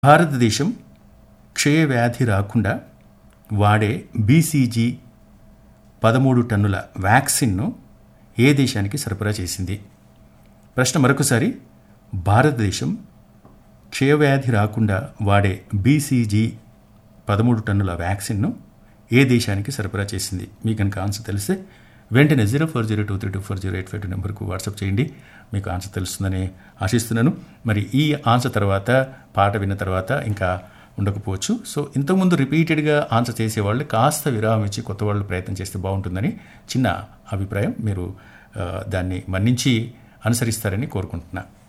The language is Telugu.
భారతదేశం క్షయవ్యాధి రాకుండా వాడే బీసీజీ పదమూడు టన్నుల వ్యాక్సిన్ను ఏ దేశానికి సరఫరా చేసింది ప్రశ్న మరొకసారి భారతదేశం క్షయవ్యాధి రాకుండా వాడే బీసీజీ పదమూడు టన్నుల వ్యాక్సిన్ను ఏ దేశానికి సరఫరా చేసింది మీకు కనుక ఆన్సర్ తెలిస్తే వెంటనే zero four zero two three two four zero eight five two నెంబర్కు వాట్సాప్ చేయండి మీకు ఆన్సర్ తెలుస్తుందని ఆశిస్తున్నాను మరి ఈ ఆన్సర్ తర్వాత పాట విన్న తర్వాత ఇంకా ఉండకపోవచ్చు సో ఇంతకుముందు రిపీటెడ్గా ఆన్సర్ చేసేవాళ్ళు కాస్త విరామం ఇచ్చి కొత్త వాళ్ళు ప్రయత్నం చేస్తే బాగుంటుందని చిన్న అభిప్రాయం మీరు ఆ, దాన్ని మన్నించి అనుసరిస్తారని కోరుకుంటున్నా